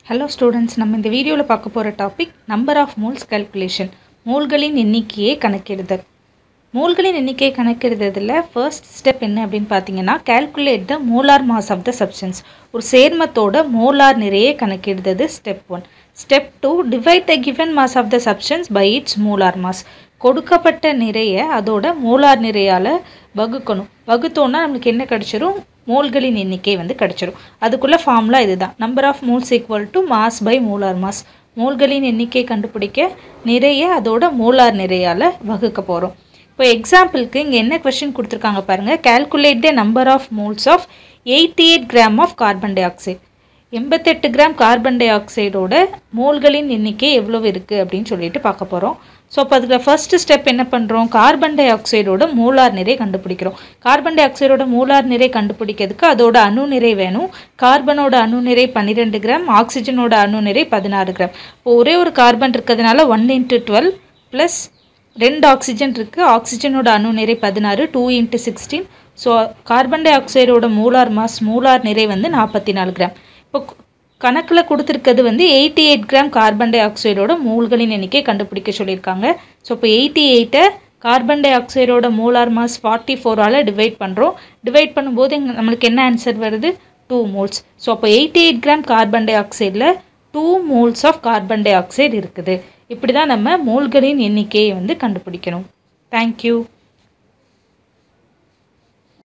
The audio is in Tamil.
ஹலோ ஸ்டூடெண்ட்ஸ் நம்ம இந்த வீடியோவில் பார்க்க போகிற topic number of moles calculation மோல்களின் எண்ணிக்கையை கணக்கிடுதல் மோல்களின் எண்ணிக்கையை கணக்கிடுறதுல ஃபர்ஸ்ட் ஸ்டெப் என்ன அப்படின்னு பார்த்தீங்கன்னா calculate the molar mass of the substance ஒரு சேர்மத்தோட மோலார் நிறையை கணக்கிடுறது step one step two divide the given mass of the substance by its molar mass கொடுக்கப்பட்ட நிறையை அதோட மோலார் நிறையால் வகுக்கணும் வகுத்தோன்னா நம்மளுக்கு என்ன கிடச்சிரும் மோல்களின் எண்ணிக்கை வந்து கிடச்சிரும் அதுக்குள்ள ஃபார்முலா இதுதான் number of moles equal to mass by molar mass மோல்களின் எண்ணிக்கை கண்டுபிடிக்க நிறைய அதோட மோலார் நிறையால் வகுக்க போகிறோம் இப்போ எக்ஸாம்பிளுக்கு இங்கே என்ன கொஸ்டின் கொடுத்துருக்காங்க பாருங்கள் calculate the number of moles of eighty eight gram of carbon dioxide எண்பத்தெட்டு கிராம் கார்பன் டை ஆக்சைடோட மோல்களின் எண்ணிக்கை எவ்வளவு இருக்குது அப்படின்னு சொல்லிட்டு பார்க்க போகிறோம் ஸோ அப்போ அதுக்கு ஃபர்ஸ்ட் ஸ்டெப் என்ன பண்ணுறோம் கார்பன் டை ஆக்சைடோட மோலார் நிறை கண்டுபிடிக்கிறோம் கார்பன் டை ஆக்சைடோட மோலார் நிறை கண்டுபிடிக்கிறதுக்கு அதோட அணு நிறை வேணும் கார்பனோட அணு நிறை பன்னிரெண்டு கிராம் ஆக்சிஜனோட அணு நிறை பதினாறு கிராம் இப்போ ஒரே ஒரு கார்பன் இருக்கிறதுனால ஒன் இன்ட்டு டுவெல் ப்ளஸ் ரெண்டு ஆக்சிஜன் இருக்குது ஆக்சிஜனோட அணு நிறை பதினாறு two into sixteen so carbon டை ஆக்சைடோட மூலார் மாஸ் மூலார் நிறை வந்து நாற்பத்தி நாலு கிராம் இப்போ கணக்கில் கொடுத்துருக்கிறது வந்து எயிட்டி எயிட் கிராம் கார்பன் டை ஆக்சைடோட மூல்களின் எண்ணிக்கை கண்டுபிடிக்க சொல்லியிருக்காங்க ஸோ இப்போ எயிட்டி எயிட்டை கார்பன் டை ஆக்சைடோட மோலார் மாஸ் ஃபார்ட்டி ஃபோரால் டிவைட் பண்ணுறோம் டிவைட் பண்ணும்போது இங்க நம்மளுக்கு என்ன ஆன்சர் வருது டூ மோல்ஸ் ஸோ அப்போ எயிட்டி எயிட் கிராம் கார்பன் டை ஆக்சைடில் two moles of carbon dioxide இருக்குது இப்படி தான் நம்ம மோல்களின் எண்ணிக்கையை வந்து கண்டுபிடிக்கணும் தேங்க்யூ